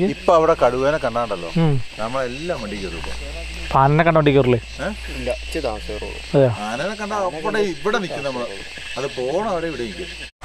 ഇപ്പൊ അവിടെ കടുവേനെ കണ്ടാണ്ടല്ലോ ഉം. നമ്മളെല്ലാം വണ്ടി കയറും ഇപ്പൊ. പാലിനെ കണ്ടോണ്ടി കയറില്ലേ ഏ? അതെയോ ആനനെ കണ്ട അവിടെ ഇവിടെ നിൽക്കും നമ്മള് അത് പോണ അവിടെ ഇവിടെ നിൽക്കും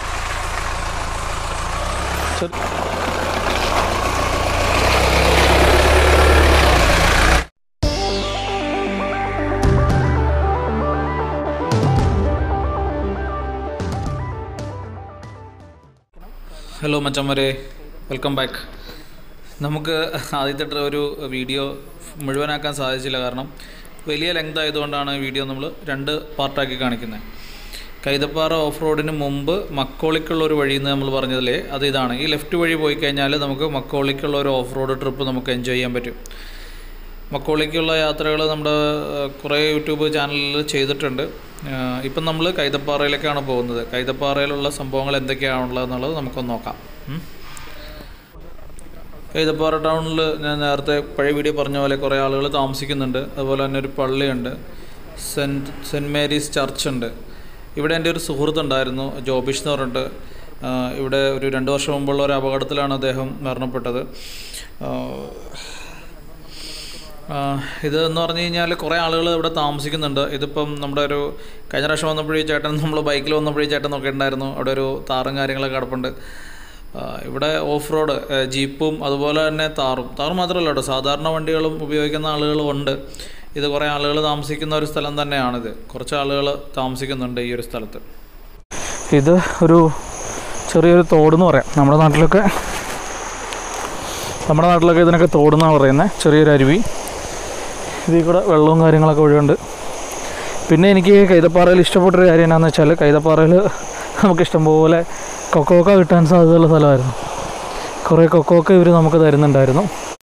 ഹലോ മച്ചന്മാരെ വെൽക്കം ബാക്ക് നമുക്ക് ആദ്യത്തെ ട്ര- ഒരു വീഡിയോ മുഴുവനാക്കാൻ സാധിച്ചില്ല കാരണം വലിയ ലെങ്ത് ആയതുകൊണ്ടാണ് വീഡിയോ നമ്മൾ രണ്ട് പാർട്ടാക്കി കാണിക്കുന്നത് കൈതപ്പാറ ഓഫ് റോഡിന് മുമ്പ് മക്കോളിക്കുള്ള ഒരു വഴി എന്ന് നമ്മൾ പറഞ്ഞതില്ലേ അത് ഇതാണ് ഈ ലെഫ്റ്റ് വഴി പോയി കഴിഞ്ഞാൽ നമുക്ക് മക്കോളിക്കുള്ള ഒരു ഓഫ് റോഡ് ട്രിപ്പ് നമുക്ക് എൻജോയ് ചെയ്യാൻ പറ്റും മക്കോളിക്കുള്ള യാത്രകൾ നമ്മുടെ ഏഹ്, കുറേ യൂട്യൂബ് ചാനലിൽ ചെയ്തിട്ടുണ്ട് ഏഹ്, ഇപ്പം നമ്മൾ കൈതപ്പാറയിലേക്കാണ് പോകുന്നത് കൈതപ്പാറയിലുള്ള സംഭവങ്ങൾ എന്തൊക്കെയാണുള്ളത് എന്നുള്ളത് നമുക്കൊന്ന് നോക്കാം ഉം. കൈതപ്പാറ ടൗണിൽ ഞാൻ നേരത്തെ പഴയ വീഡിയോ പറഞ്ഞ പോലെ കുറേ ആളുകൾ താമസിക്കുന്നുണ്ട് അതുപോലെ തന്നെ ഒരു പള്ളിയുണ്ട് സെൻറ്റ് സെൻറ്റ് മേരീസ് ചർച്ച് ഉണ്ട് ഇവിടെ എൻ്റെ ഒരു സുഹൃത്തുണ്ടായിരുന്നു ജോബിഷ് എന്ന് പറഞ്ഞിട്ട് ആ, ഇവിടെ ഒരു രണ്ട് വർഷം മുമ്പുള്ള ഒരു അപകടത്തിലാണ് അദ്ദേഹം മരണപ്പെട്ടത് ആ, ആ, ഇത് എന്ന് പറഞ്ഞു കഴിഞ്ഞാൽ കുറേ ആളുകൾ ഇവിടെ താമസിക്കുന്നുണ്ട് ഇതിപ്പം നമ്മുടെ ഒരു കഴിഞ്ഞ പ്രാവശ്യം വന്നപ്പോഴേ ചേട്ടൻ നമ്മൾ ബൈക്കിൽ വന്നപ്പോഴേ ചേട്ടൻ നോക്കിയിട്ടുണ്ടായിരുന്നു അവിടെ ഒരു താറും കാര്യങ്ങളൊക്കെ കിടപ്പുണ്ട് ആ, ഇവിടെ ഓഫ് റോഡ് ഏ, ജീപ്പും അതുപോലെ തന്നെ താറും താറ് മാത്രമല്ല കേട്ടോ സാധാരണ വണ്ടികളും ഉപയോഗിക്കുന്ന ആളുകളും ഉണ്ട് ഇത് കുറേ ആളുകൾ താമസിക്കുന്ന ഒരു സ്ഥലം തന്നെയാണിത് കുറച്ച് ആളുകൾ താമസിക്കുന്നുണ്ട് ഈ ഒരു സ്ഥലത്ത് ഇത് ഒരു ചെറിയൊരു തോടെന്ന് പറയാം നമ്മുടെ നാട്ടിലൊക്കെ നമ്മുടെ നാട്ടിലൊക്കെ ഇതിനൊക്കെ തോടെന്നാണ് പറയുന്നത് ചെറിയൊരു അരുവി ഇതിൽ കൂടെ വെള്ളവും കാര്യങ്ങളൊക്കെ ഒഴുകുണ്ട് പിന്നെ എനിക്ക് കൈതപ്പാറയിൽ ഇഷ്ടപ്പെട്ടൊരു കാര്യം എന്താണെന്ന് വെച്ചാൽ കൈതപ്പാറയിൽ നമുക്ക് ഇഷ്ടംപോലെ കൊക്കോക്ക കിട്ടാൻ സാധ്യതയുള്ള സ്ഥലമായിരുന്നു കുറേ കൊക്കോക്ക ഇവർ നമുക്ക് തരുന്നുണ്ടായിരുന്നു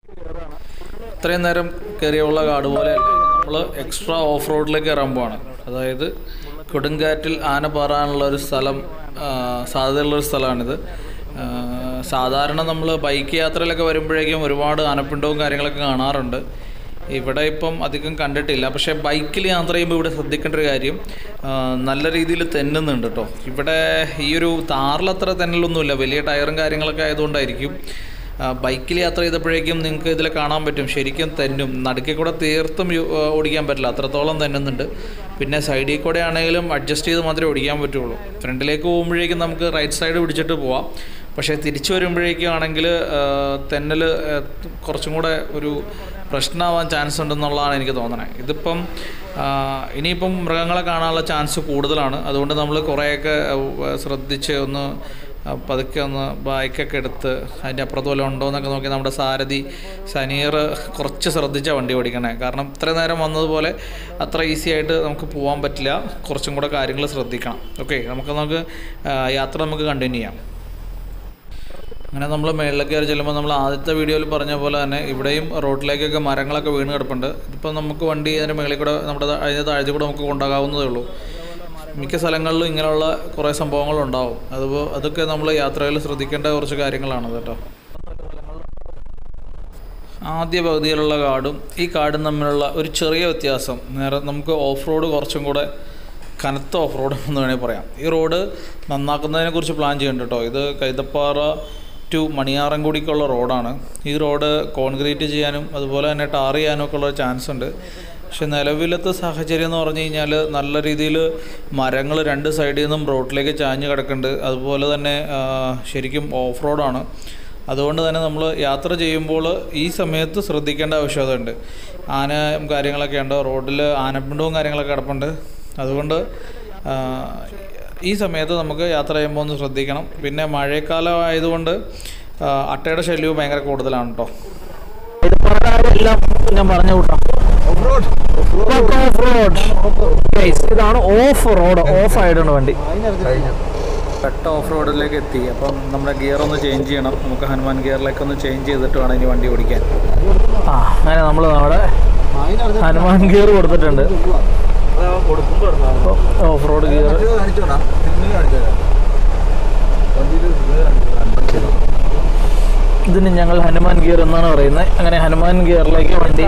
ഇത്രയും നേരം കയറിയുള്ള കാട് പോലെ നമ്മൾ എക്സ്ട്രാ ഓഫ് റോഡിലേക്ക് കയറാൻ പോവാണ് അതായത് കൊടുങ്കാറ്റിൽ ആന പാറാനുള്ള ഒരു സ്ഥലം ആ, സാധ്യതയുള്ളൊരു സ്ഥലമാണിത് ആ, സാധാരണ നമ്മൾ ബൈക്ക് യാത്രയിലൊക്കെ വരുമ്പോഴേക്കും ഒരുപാട് ആനപ്പിണ്ടവും കാര്യങ്ങളൊക്കെ കാണാറുണ്ട് ഇവിടെ ഇപ്പം അധികം കണ്ടിട്ടില്ല പക്ഷേ ബൈക്കിൽ യാത്ര ചെയ്യുമ്പോൾ ഇവിടെ ശ്രദ്ധിക്കേണ്ട ഒരു കാര്യം ആ, നല്ല രീതിയിൽ തെന്നുന്നുണ്ട് കേട്ടോ ഇവിടെ ഈ ഒരു താറിലത്ര തെന്നലൊന്നുമില്ല വലിയ ടയറും കാര്യങ്ങളൊക്കെ ആയതുകൊണ്ടായിരിക്കും ആ, ബൈക്കിൽ യാത്ര ചെയ്തപ്പോഴേക്കും നിങ്ങൾക്ക് ഇതിൽ കാണാൻ പറ്റും ശരിക്കും തെന്നും നടുക്കിൽ കൂടെ തീർത്തും യു- ആ, ഓടിക്കാൻ പറ്റില്ല അത്രത്തോളം തെന്നുന്നുണ്ട് പിന്നെ സൈഡിൽ കൂടെ ആണെങ്കിലും അഡ്ജസ്റ്റ് ചെയ്ത് മാത്രമേ ഓടിക്കാൻ പറ്റുള്ളൂ ഫ്രണ്ടിലേക്ക് പോകുമ്പോഴേക്കും നമുക്ക് റൈറ്റ് സൈഡ് പിടിച്ചിട്ട് പോവാം പക്ഷേ തിരിച്ചു വരുമ്പോഴേക്കും ആണെങ്കിൽ തെന്നൽ കുറച്ചും കൂടെ ഒരു പ്രശ്നമാവാൻ ചാൻസ് ഉണ്ടെന്നുള്ളതാണ് എനിക്ക് തോന്നണത് ഇതിപ്പം ആ, ഇനിയിപ്പം മൃഗങ്ങളെ കാണാനുള്ള ചാൻസ് കൂടുതലാണ് അതുകൊണ്ട് നമ്മൾ കുറേയൊക്കെ ആ, ശ്രദ്ധിച്ച് ഒന്ന് ആ, പതുക്കെ ഒന്ന് ബൈക്കൊക്കെ എടുത്ത് അതിൻ്റെ അപ്പുറത്ത് വല്ലതും ഉണ്ടോ എന്നൊക്കെ നോക്കി നമ്മുടെ സാരഥി സനീർ കുറച്ച് ശ്രദ്ധിച്ചാൽ വണ്ടി ഓടിക്കണേ കാരണം ഇത്ര നേരം വന്നതുപോലെ അത്ര ഈസി ആയിട്ട് നമുക്ക് പോകാൻ പറ്റില്ല കുറച്ചും കൂടെ കാര്യങ്ങൾ ശ്രദ്ധിക്കണം ഓക്കെ നമുക്ക് നമുക്ക് ആ, യാത്ര നമുക്ക് കണ്ടിന്യൂ ചെയ്യാം അങ്ങനെ നമ്മൾ മേളിലേക്ക് കയറി ചെല്ലുമ്പോൾ നമ്മൾ ആദ്യത്തെ വീഡിയോയിൽ പറഞ്ഞ പോലെ തന്നെ ഇവിടെയും റോഡിലേക്കൊക്കെ മരങ്ങളൊക്കെ വീണ് കിടപ്പുണ്ട് ഇതിപ്പോൾ നമുക്ക് വണ്ടി അതിൻ്റെ മേളിൽ കൂടെ നമ്മുടെ താ- അതിൻ്റെ താഴത്തിൽ കൂടെ നമുക്ക് കൊണ്ടാകാവുന്നതേ ഉള്ളൂ മിക്ക സ്ഥലങ്ങളിലും ഇങ്ങനെയുള്ള കുറേ സംഭവങ്ങളുണ്ടാവും അതുപോ അതൊക്കെ നമ്മൾ യാത്രയിൽ ശ്രദ്ധിക്കേണ്ട കുറച്ച് കാര്യങ്ങളാണ് കേട്ടോ ആദ്യ പകുതിയിലുള്ള കാടും ഈ കാടും തമ്മിലുള്ള ഒരു ചെറിയ വ്യത്യാസം നേരെ നമുക്ക് ഓഫ് റോഡ് കുറച്ചും കൂടെ കനത്ത ഓഫ് റോഡ് എന്ന് വേണമെങ്കിൽ പറയാം ഈ റോഡ് നന്നാക്കുന്നതിനെ കുറിച്ച് പ്ലാൻ ചെയ്യുന്നുണ്ട് കേട്ടോ ഇത് കൈതപ്പാറ ടു മണിയാറൻകുടിക്കുള്ള റോഡാണ് ഈ റോഡ് കോൺക്രീറ്റ് ചെയ്യാനും അതുപോലെ തന്നെ ടാർ ചെയ്യാനും ഒക്കെ ഉള്ള ചാൻസ് ഉണ്ട് പക്ഷെ നിലവിലത്തെ സാഹചര്യം എന്ന് പറഞ്ഞു കഴിഞ്ഞാൽ നല്ല രീതിയിൽ മരങ്ങൾ രണ്ട് സൈഡിൽ നിന്നും റോഡിലേക്ക് ചാഞ്ഞ് കിടക്കുന്നുണ്ട് അതുപോലെ തന്നെ ആ, ശരിക്കും ഓഫ് റോഡാണ് അതുകൊണ്ട് തന്നെ നമ്മൾ യാത്ര ചെയ്യുമ്പോൾ ഈ സമയത്ത് ശ്രദ്ധിക്കേണ്ട ആവശ്യകതയുണ്ട് ആന കാര്യങ്ങളൊക്കെ ഉണ്ട് റോഡിൽ ആനപ്പിണ്ടവും കാര്യങ്ങളൊക്കെ കിടപ്പുണ്ട് അതുകൊണ്ട് ആ, ഈ സമയത്ത് നമുക്ക് യാത്ര ചെയ്യുമ്പോൾ ഒന്ന് ശ്രദ്ധിക്കണം പിന്നെ മഴക്കാലം ആയതുകൊണ്ട് ആ, അട്ടയുടെ ശല്യവും ഭയങ്കര കൂടുതലാണ് കേട്ടോ എല്ലാം ഞാൻ പറഞ്ഞു കൂട്ടാം ഓഫ് റോഡ് ഇതാണ് ഓഫ് റോഡ് ഓഫ് ആയിട്ടുണ്ട് വണ്ടി പെട്ട ഓഫ് റോഡിലേക്ക് എത്തി അപ്പം നമ്മുടെ ഗിയർ ഒന്ന് ചേഞ്ച് ചെയ്യണം നമുക്ക് ഹനുമാൻ ഗിയറിലേക്ക് ഒന്ന് ചേഞ്ച് ചെയ്തിട്ട് വേണം ഇനി വണ്ടി ഓടിക്കാൻ ആ അങ്ങനെ നമ്മൾ നമ്മുടെ ഹനുമാൻ ഗിയർ കൊടുത്തിട്ടുണ്ട് ഓഫ് റോഡ് ഗിയർ കാണിച്ചോടാ സിഗ്നൽ കാണിച്ചോടാ വണ്ടിയിൽ ഇതിന് ഞങ്ങൾ ഹനുമാൻ ഗിയർ എന്നാണ് പറയുന്നത് അങ്ങനെ ഹനുമാൻ ഗിയറിലേക്ക് വണ്ടി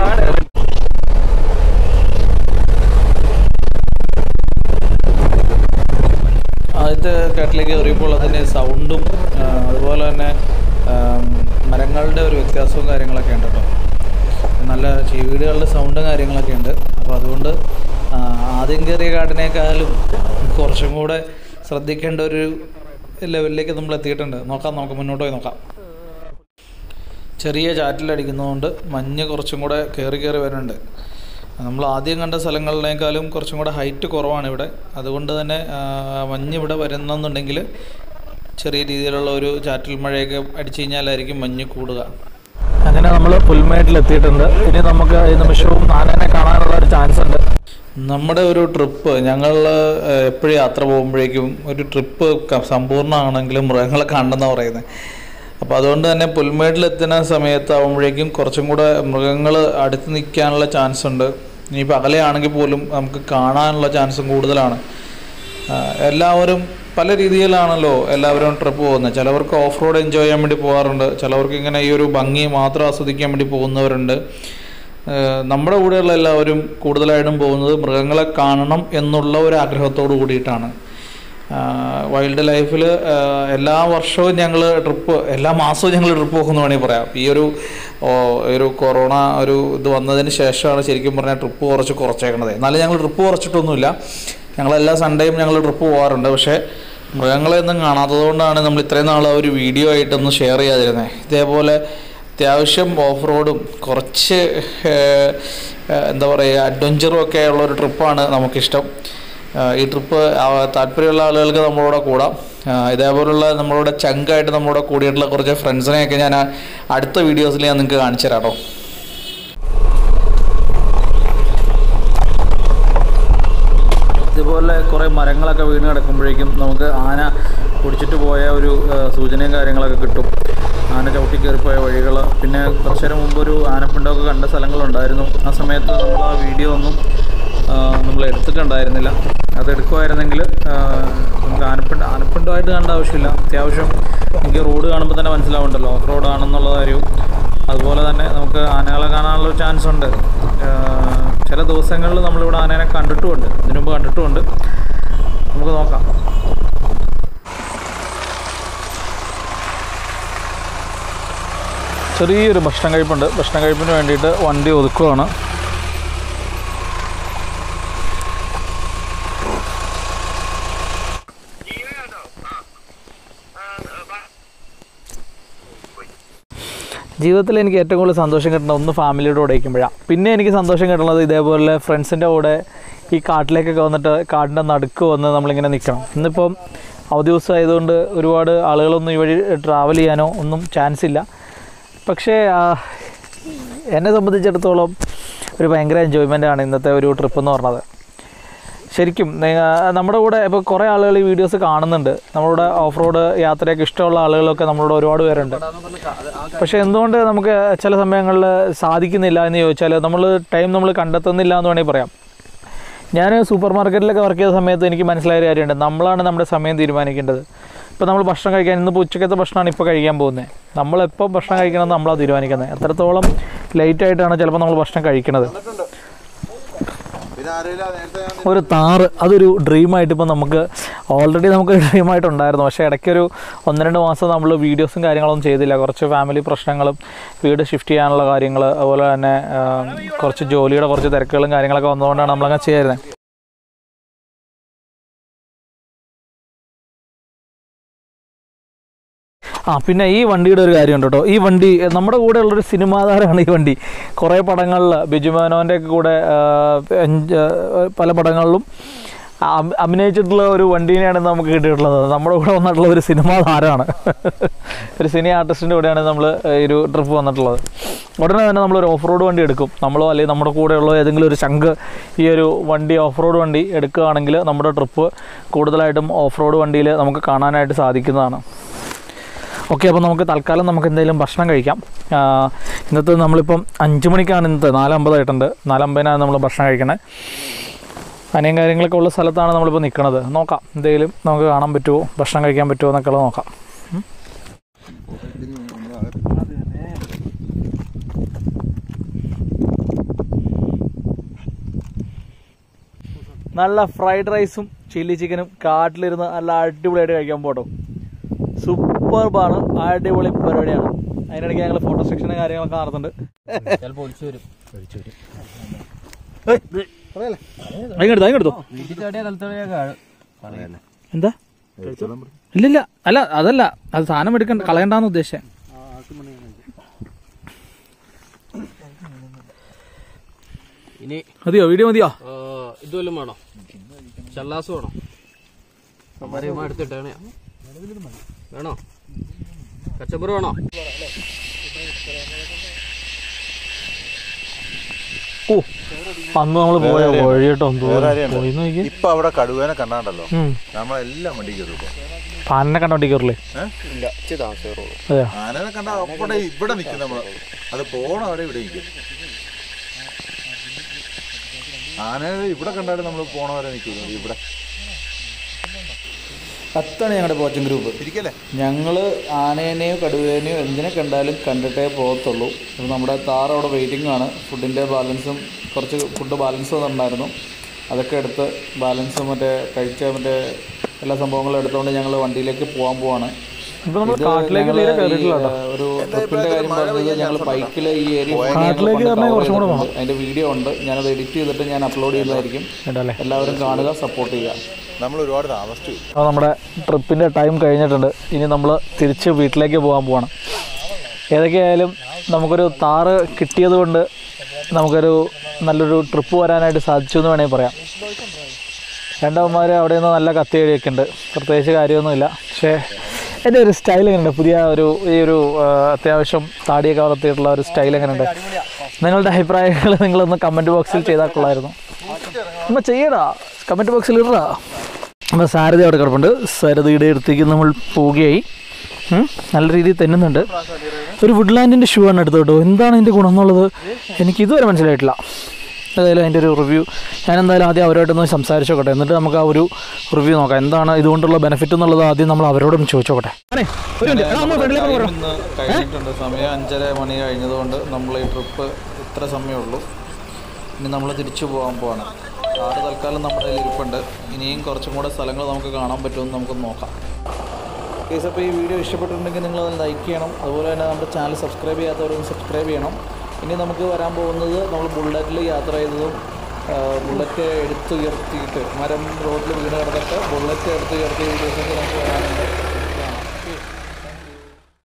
ആദ്യത്തെ കാട്ടിലേക്ക് കയറിയപ്പോൾ അതിൻ്റെ സൗണ്ടും ആ, അതുപോലെ തന്നെ ആം, മരങ്ങളുടെ ഒരു വ്യത്യാസവും കാര്യങ്ങളൊക്കെ ഉണ്ട് കേട്ടോ നല്ല ചീവീടുകളുടെ സൗണ്ടും കാര്യങ്ങളൊക്കെ ഉണ്ട് അപ്പോൾ അതുകൊണ്ട് ആ, ആദ്യം കയറിയ കാടിനേക്കാളും കുറച്ചും കൂടെ ശ്രദ്ധിക്കേണ്ട ഒരു ലെവലിലേക്ക് നമ്മൾ എത്തിയിട്ടുണ്ട് നോക്കാം നമുക്ക് മുന്നോട്ട് പോയി നോക്കാം ചെറിയ ചാറ്റിലടിക്കുന്നതുകൊണ്ട് മഞ്ഞ് കുറച്ചും കൂടെ കയറി കയറി വരുന്നുണ്ട് നമ്മൾ ആദ്യം കണ്ട സ്ഥലങ്ങളിനേക്കാളും കുറച്ചും കൂടെ ഹൈറ്റ് കുറവാണ് ഇവിടെ അതുകൊണ്ട് തന്നെ ആ, മഞ്ഞ് ഇവിടെ വരുന്നെന്നുണ്ടെങ്കിൽ ചെറിയ രീതിയിലുള്ള ഒരു ചാറ്റൽ മഴയൊക്കെ അടിച്ചു കഴിഞ്ഞാലായിരിക്കും മഞ്ഞ് കൂടുക അങ്ങനെ നമ്മൾ പുൽമേട്ടിലെത്തിയിട്ടുണ്ട് ഇനി നമുക്ക് ഈ നിമിഷവും നാനേനെ കാണാനുള്ള ഒരു ചാൻസ് ഉണ്ട് നമ്മുടെ ഒരു ട്രിപ്പ് ഞങ്ങൾ എപ്പോഴും യാത്ര പോകുമ്പോഴേക്കും ഒരു ട്രിപ്പ് ക- സമ്പൂർണ്ണമാണെങ്കിലും മൃഗങ്ങളെ കാണണമെന്നാണ് പറയുന്നത് അപ്പോൾ അതുകൊണ്ട് തന്നെ പുൽമേട്ടിലെത്തുന്ന സമയത്താവുമ്പോഴേക്കും കുറച്ചും കൂടെ മൃഗങ്ങൾ അടുത്ത് നിൽക്കാനുള്ള ചാൻസ് ഉണ്ട് ഇനി പകലെയാണെങ്കിൽ പോലും നമുക്ക് കാണാനുള്ള ചാൻസും കൂടുതലാണ് ആ, എല്ലാവരും പല രീതിയിലാണല്ലോ എല്ലാവരും ട്രിപ്പ് പോകുന്നത് ചിലവർക്ക് ഓഫ് റോഡ് എൻജോയ് ചെയ്യാൻ വേണ്ടി പോകാറുണ്ട് ചിലവർക്ക് ഇങ്ങനെ ഈ ഒരു ഭംഗി മാത്രം ആസ്വദിക്കാൻ വേണ്ടി പോകുന്നവരുണ്ട് ഏഹ് നമ്മുടെ കൂടെയുള്ള എല്ലാവരും കൂടുതലായിട്ടും പോകുന്നത് മൃഗങ്ങളെ കാണണം എന്നുള്ള ഒരു ആഗ്രഹത്തോടു കൂടിയിട്ടാണ് വൈൽഡ് ലൈഫിൽ എല്ലാ വർഷവും ഞങ്ങൾ ട്രിപ്പ് എല്ലാ മാസവും ഞങ്ങൾ ട്രിപ്പ് പോകുന്ന വേണമെങ്കിൽ പറയാം ഈ ഒരു ഓ, ഒരു കൊറോണ ഒരു ഇത് വന്നതിന് ശേഷമാണ് ശരിക്കും പറഞ്ഞാൽ ട്രിപ്പ് കുറച്ച് കുറച്ചേക്കണത് എന്നാലും ഞങ്ങൾ ട്രിപ്പ് കുറച്ചിട്ടൊന്നുമില്ല ഞങ്ങൾ എല്ലാ സൺഡേയും ഞങ്ങൾ ട്രിപ്പ് പോകാറുണ്ട് പക്ഷേ മൃഗങ്ങളെ ഒന്നും കാണാത്തത് കൊണ്ടാണ് നമ്മൾ ഇത്രയും നാൾ ഒരു വീഡിയോ ആയിട്ടൊന്ന് ഷെയർ ചെയ്യാതിരുന്നത് ഇതേപോലെ അത്യാവശ്യം ഓഫ് റോഡും കുറച്ച് ഏഹ്, ഏഹ്, എന്താ പറയുക അഡ്വഞ്ചറും ഒക്കെ ഉള്ള ഒരു ട്രിപ്പാണ് നമുക്കിഷ്ടം ആഹ് ഈ ട്രിപ്പ് താല്പര്യമുള്ള ആളുകൾക്ക് നമ്മളോട് കൂടാം ആഹ് ഇതേപോലുള്ള നമ്മളോട് ചങ്കായിട്ട് നമ്മളോട് കൂടിയിട്ടുള്ള കുറച്ച് ഫ്രണ്ട്സിനെയൊക്കെ ഞാൻ ആ അടുത്ത വീഡിയോസിൽ ഞാൻ നിങ്ങൾക്ക് കാണിച്ചു തരാം കേട്ടോ ഇതുപോലെ കുറേ മരങ്ങളൊക്കെ വീണ് കിടക്കുമ്പോഴേക്കും നമുക്ക് ആന കുടിച്ചിട്ട് പോയ ഒരു ആ, സൂചനയും കാര്യങ്ങളൊക്കെ കിട്ടും ആന ചവിട്ടി കയറിപ്പോയ വഴികൾ പിന്നെ കുറച്ചു നേരം മുമ്പ് ഒരു ആനപ്പിണ്ടമൊക്കെ കണ്ട സ്ഥലങ്ങളുണ്ടായിരുന്നു ആ സമയത്ത് നമ്മൾ ആ വീഡിയോ ഒന്നും ആ, നമ്മൾ എടുത്തിട്ടുണ്ടായിരുന്നില്ല അത് എടുക്കുമായിരുന്നെങ്കിൽ ആ, നമുക്ക് ആനപ്പിണ്ട ആനപ്പിണ്ടമായിട്ട് കണ്ട ആവശ്യമില്ല അത്യാവശ്യം എനിക്ക് റോഡ് കാണുമ്പോൾ തന്നെ മനസ്സിലാവുണ്ടല്ലോ ഓഫ് റോഡ് ആണെന്നുള്ള കാര്യവും അതുപോലെ തന്നെ നമുക്ക് ആനകളെ കാണാനുള്ള ഒരു ചാൻസ് ഉണ്ട് ആ, ചില ദിവസങ്ങളിൽ നമ്മളിവിടെ ആനേനെ കണ്ടിട്ടുമുണ്ട് ഇതിനു മുമ്പ് കണ്ടിട്ടുമുണ്ട് നമുക്ക് നോക്കാം ചെറിയൊരു ഭക്ഷണം കഴിപ്പുണ്ട് ഭക്ഷണം കഴിപ്പിന് വേണ്ടിയിട്ട് വണ്ടി ഒതുക്കുവാണ് ജീവിതത്തിൽ എനിക്ക് ഏറ്റവും കൂടുതൽ സന്തോഷം കിട്ടുന്നത് ഒന്ന് ഫാമിലിയുടെ കൂടെ ഇരിക്കുമ്പോഴാണ് പിന്നെ എനിക്ക് സന്തോഷം കിട്ടുന്നത് ഇതേപോലെ ഫ്രണ്ട്സിൻ്റെ കൂടെ ഈ കാട്ടിലേക്കൊക്കെ വന്നിട്ട് കാടിൻ്റെ നടുക്ക് വന്ന് നമ്മളിങ്ങനെ നിൽക്കണം ഇന്നിപ്പം അവധി ദിവസം ആയതുകൊണ്ട് ഒരുപാട് ആളുകളൊന്നും ഈ വഴി ട്രാവൽ ചെയ്യാനോ ഒന്നും ചാൻസ് ഇല്ല പക്ഷേ ആ, എന്നെ സംബന്ധിച്ചിടത്തോളം ഒരു ഭയങ്കര എൻജോയ്മെൻ്റ് ആണ് ഇന്നത്തെ ഒരു ട്രിപ്പ് എന്ന് പറഞ്ഞത് ശരിക്കും നിങ്ങ- നമ്മുടെ കൂടെ ഇപ്പോൾ കുറേ ആളുകൾ ഈ വീഡിയോസ് കാണുന്നുണ്ട് നമ്മുടെ ഓഫ് റോഡ് യാത്രയൊക്കെ ഇഷ്ടമുള്ള ആളുകളൊക്കെ നമ്മളോട് ഒരുപാട് പേരുണ്ട് പക്ഷേ എന്തുകൊണ്ട് നമുക്ക് ചില സമയങ്ങളിൽ സാധിക്കുന്നില്ല എന്ന് ചോദിച്ചാൽ നമ്മൾ ടൈം നമ്മൾ കണ്ടെത്തുന്നില്ല എന്ന് വേണമെങ്കിൽ പറയാം ഞാൻ സൂപ്പർ മാർക്കറ്റിലൊക്കെ വർക്ക് ചെയ്ത സമയത്ത് എനിക്ക് മനസ്സിലായ ഒരു കാര്യമുണ്ട് നമ്മളാണ് നമ്മുടെ സമയം തീരുമാനിക്കേണ്ടത് ഇപ്പോൾ നമ്മൾ ഭക്ഷണം കഴിക്കാൻ ഇന്നിപ്പോൾ ഉച്ചക്കത്തെ ഭക്ഷണമാണ് ഇപ്പോൾ കഴിക്കാൻ പോകുന്നത് നമ്മളെപ്പോൾ ഭക്ഷണം കഴിക്കണമെന്ന് നമ്മളാണ് തീരുമാനിക്കുന്നത് എത്രത്തോളം ലേറ്റ് ആയിട്ടാണ് ചിലപ്പോൾ നമ്മൾ ഭക്ഷണം കഴിക്കുന്നത് പിന്നെ ആരെങ്കിലും നേരത്തെ ഞാൻ ഒരു താറ് അതൊരു ഡ്രീമായിട്ട് ഇപ്പോൾ നമുക്ക് ഓൾറെഡി നമുക്ക് ഡ്രീമായിട്ടുണ്ടായിരുന്നു പക്ഷേ ഇടയ്ക്കൊരു ഒന്ന് രണ്ട് മാസം നമ്മൾ വീഡിയോസും കാര്യങ്ങളൊന്നും ചെയ്തില്ല കുറച്ച് ഫാമിലി പ്രശ്നങ്ങളും വീട് ഷിഫ്റ്റ് ചെയ്യാനുള്ള കാര്യങ്ങൾ അതുപോലെ തന്നെ ആ, കുറച്ച് ജോലിയുടെ കുറച്ച് തിരക്കുകളും കാര്യങ്ങളൊക്കെ വന്നതുകൊണ്ടാണ് നമ്മളങ്ങനെ ചെയ്യായിരുന്നത് ആ പിന്നെ ഈ വണ്ടിയുടെ ഒരു കാര്യമുണ്ട് കേട്ടോ ഈ വണ്ടി എ, നമ്മുടെ കൂടെ ഉള്ളൊരു സിനിമാ താരമാണ് ഈ വണ്ടി കുറേ പടങ്ങളിൽ ബിജു മേനോൻ്റെ ഒക്കെ കൂടെ ആ, എഞ്ച്- ആ, പല പടങ്ങളിലും അഭി- അഭിനയിച്ചിട്ടുള്ള ഒരു വണ്ടീനെയാണ് നമുക്ക് കിട്ടിയിട്ടുള്ളത് നമ്മുടെ കൂടെ വന്നിട്ടുള്ള ഒരു സിനിമാ താരമാണ് ഒരു സിനി ആർട്ടിസ്റ്റിൻ്റെ കൂടെയാണ് നമ്മൾ ഈ ഒരു ട്രിപ്പ് വന്നിട്ടുള്ളത് ഉടനെ തന്നെ നമ്മളൊരു ഓഫ് റോഡ് വണ്ടി എടുക്കും നമ്മളോ അല്ലെങ്കിൽ നമ്മുടെ കൂടെയുള്ള ഏതെങ്കിലും ഒരു ചങ്ക് ഈ ഒരു വണ്ടി ഓഫ് റോഡ് വണ്ടി എടുക്കുകയാണെങ്കിൽ നമ്മുടെ ട്രിപ്പ് കൂടുതലായിട്ടും ഓഫ് റോഡ് വണ്ടിയിൽ നമുക്ക് കാണാനായിട്ട് സാധിക്കുന്നതാണ് ഓക്കെ അപ്പോൾ നമുക്ക് തൽക്കാലം നമുക്ക് എന്തെങ്കിലും ഭക്ഷണം കഴിക്കാം ആ, ഇന്നത്തെ നമ്മളിപ്പം അഞ്ച് മണിക്കാണ് ഇന്നത്തെ നാലമ്പതായിട്ടുണ്ട് നാലമ്പതിനാണ് നമ്മൾ ഭക്ഷണം കഴിക്കണത് അനേകം കാര്യങ്ങളൊക്കെ ഉള്ള സ്ഥലത്താണ് നമ്മളിപ്പോൾ നിൽക്കുന്നത് നോക്കാം എന്തെങ്കിലും നമുക്ക് കാണാൻ പറ്റുമോ ഭക്ഷണം കഴിക്കാൻ പറ്റുമോ എന്നൊക്കെ ഉള്ളത് നോക്കാം നല്ല ഫ്രൈഡ് റൈസും ചില്ലി ചിക്കനും കാട്ടിലിരുന്ന് നല്ല അടിപൊളിയായിട്ട് കഴിക്കാൻ പോട്ടോ സൂപ്പർബാണ് അടിപൊളി പരിപാടിയാണ് അതിനിടയ്ക്ക് ഞങ്ങൾ ഫോട്ടോ സെക്ഷനും കാര്യങ്ങളൊക്കെ നടത്തുന്നുണ്ട് ചിലപ്പോൾ ഒളിച്ചു വരും അതിനെടുത്തോ അതിനെടുത്തോ വീട്ടിൽ ചാടിയ തലത്തോടെ എന്താ ഇല്ലില്ല അല്ല അതല്ല അത് സാധനം എടുക്കണ്ട കളയണ്ടെന്ന് ഉദ്ദേശിച്ചേ ഇനി മതിയോ വീഡിയോ മതിയോ ആ, ഇത് വല്ലതും വേണോ ചല്ലാസ് വേണോ മറിയുമ്പോ എടുത്തിട്ടാണ് വേണോ കച്ചമ്പറ് വേണോ ഓ അന്ന് നമ്മൾ പോയ വഴി കേട്ടോ വേറെ ആരെയുണ്ട്? പോയി നോക്കി ഇപ്പൊ അവിടെ കടുവേനെ കണ്ടാണ്ടല്ലോ നമ്മളെല്ലാം വണ്ടി കയറും ഇപ്പൊ പാനിനെ കണ്ടോണ്ടി കയറില്ലേ ഇല്ല ഇച്ചിരി താമസിച്ചോളൂ അതെയോ ആനനെ കണ്ട അവിടെ ഇവിടെ നിൽക്കും നമ്മള് അത് പോണ അവിടെ ഇവിടെ നിൽക്കും ആനനെ ഇവിടെ കണ്ടാലും നമ്മൾ പോണവരെ നിൽക്കുന്നത് ഇവിടെ അതാണ് ഞങ്ങളുടെ കോച്ചിങ് ഗ്രൂപ്പ് ഇരിക്കല്ലേ ഞങ്ങൾ ആനേനെയോ കടുവേനെയോ എന്തിനെ കണ്ടാലും കണ്ടിട്ടേ പോകത്തുള്ളൂ അപ്പോൾ നമ്മുടെ താറ് അവിടെ വെയിറ്റിംഗ് ആണ് ഫുഡിൻ്റെ ബാലൻസും കുറച്ച് ഫുഡ് ബാലൻസ് വന്നിട്ടുണ്ടായിരുന്നു അതൊക്കെ എടുത്ത് ബാലൻസ് മറ്റേ കഴിച്ച മറ്റേ എല്ലാ സംഭവങ്ങളും എടുത്തുകൊണ്ട് ഞങ്ങൾ വണ്ടിയിലേക്ക് പോകാൻ പോവാണ് ഇപ്പൊ നമ്മൾ ഇത് കാട്ടിലേക്ക് ഞങ്ങള് തീരെ ഈ, കയറിയിട്ടില്ല കേട്ടോ ഏഹ്, ഒരു ട്രിപ്പിന്റെ കാര്യം പറഞ്ഞത് ഞങ്ങൾ ബൈക്കിൽ ഈ ഏരിയ കാട്ടിലേക്ക് കയറണമെങ്കിൽ കുറച്ചും കൂടെ പോകണം. അതിന്റെ വീഡിയോ ഉണ്ട് ഞാനത് എഡിറ്റ് ചെയ്തിട്ട് ഞാൻ അപ്ലോഡ് ചെയ്യുന്നതായിരിക്കും കേട്ടല്ലേ എല്ലാവരും കാണുക സപ്പോർട്ട് ചെയ്യുക നമ്മൾ ഒരുപാട് താമസിച്ചു പോയി. അപ്പോൾ നമ്മുടെ ട്രിപ്പിൻ്റെ ടൈം കഴിഞ്ഞിട്ടുണ്ട് ഇനി നമ്മൾ തിരിച്ച് വീട്ടിലേക്ക് പോകാൻ പോവാണ് ഏതൊക്കെയായാലും നമുക്കൊരു താറ് കിട്ടിയത് കൊണ്ട് നമുക്കൊരു നല്ലൊരു ട്രിപ്പ് വരാനായിട്ട് സാധിച്ചു എന്ന് വേണമെങ്കിൽ പറയാം രണ്ടവന്മാർ അവിടെ നിന്ന് നല്ല കത്തിയടിയൊക്കെ ഉണ്ട് പ്രത്യേകിച്ച് കാര്യമൊന്നുമില്ല പക്ഷേ എൻ്റെ ഒരു സ്റ്റൈൽ എങ്ങനെയുണ്ട് പുതിയ ഒരു ഈ ഒരു ആ, അത്യാവശ്യം താടിയൊക്കെ വളർത്തിയിട്ടുള്ള ഒരു സ്റ്റൈൽ എങ്ങനെയുണ്ട് നിങ്ങളുടെ അഭിപ്രായങ്ങൾ നിങ്ങളൊന്ന് കമൻറ്റ് ബോക്സിൽ ചെയ്താൽ കൊള്ളായിരുന്നു നമ്മൾ ചെയ്യടാ കമൻറ്റ് ബോക്സിൽ ഇടാ അപ്പോൾ സാരഥി അവിടെ കിടപ്പുണ്ട് സാരഥിയുടെ അടുത്തേക്ക് നമ്മൾ പോവുകയായി ഉം, നല്ല രീതിയിൽ തെന്നുന്നുണ്ട് ഒരു വുഡ്ലാൻഡിൻ്റെ ഷൂ ആണ് എടുത്തത് കേട്ടോ എന്താണ് ഇതിൻ്റെ ഗുണം എന്നുള്ളത് എനിക്ക് ഇതുവരെ മനസ്സിലായിട്ടില്ല ഏതായാലും അതിൻ്റെ ഒരു റിവ്യൂ ഞാൻ എന്തായാലും ആദ്യം അവരോടൊന്ന് സംസാരിച്ചു നോക്കട്ടെ എന്നിട്ട് നമുക്ക് ആ ഒരു റിവ്യൂ നോക്കാം എന്താണ് ഇതുകൊണ്ടുള്ള ബെനിഫിറ്റ് എന്നുള്ളത് ആദ്യം നമ്മൾ അവരോടൊന്ന് ചോദിച്ചു നോക്കട്ടെ അതെ ഒരു മിനിറ്റ് എടാ, ഒന്ന് ഫ്രണ്ടിലേക്ക് ഒന്ന് വരൂ. ഇന്ന് കഴിഞ്ഞിട്ടുണ്ട് സമയം അഞ്ചര മണി കഴിഞ്ഞതുകൊണ്ട് നമ്മൾ ഈ ട്രിപ്പ് ഇത്ര സമയമുള്ളൂ ഇനി നമ്മൾ തിരിച്ചു പോകാൻ പോവാണ് കാറ് തൽക്കാലം നമ്മുടെ കയ്യിൽ ഇരിപ്പുണ്ട് ഇനിയും കുറച്ചും കൂടെ സ്ഥലങ്ങൾ നമുക്ക് കാണാൻ പറ്റുമെന്ന് നമുക്ക് നോക്കാം കേസ് അപ്പോൾ ഈ വീഡിയോ ഇഷ്ടപ്പെട്ടിട്ടുണ്ടെങ്കിൽ നിങ്ങൾ അത് ലൈക്ക് ചെയ്യണം അതുപോലെ തന്നെ നമ്മുടെ ചാനൽ സബ്സ്ക്രൈബ് ചെയ്യാത്തവരൊന്ന് സബ്സ്ക്രൈബ് ചെയ്യണം ഇനി നമുക്ക് വരാൻ പോകുന്നത് നമ്മൾ ബുള്ളറ്റിൽ യാത്ര ചെയ്തതും ആ, ബുള്ളറ്റ് എടുത്തുയർത്തിയിട്ട് മരം റോഡിൽ വീണ് കിടന്നിട്ട് ബുള്ളറ്റ് എടുത്തുയർത്തിയ വീഡിയോസൊക്കെ നമുക്ക് വരാനുണ്ട്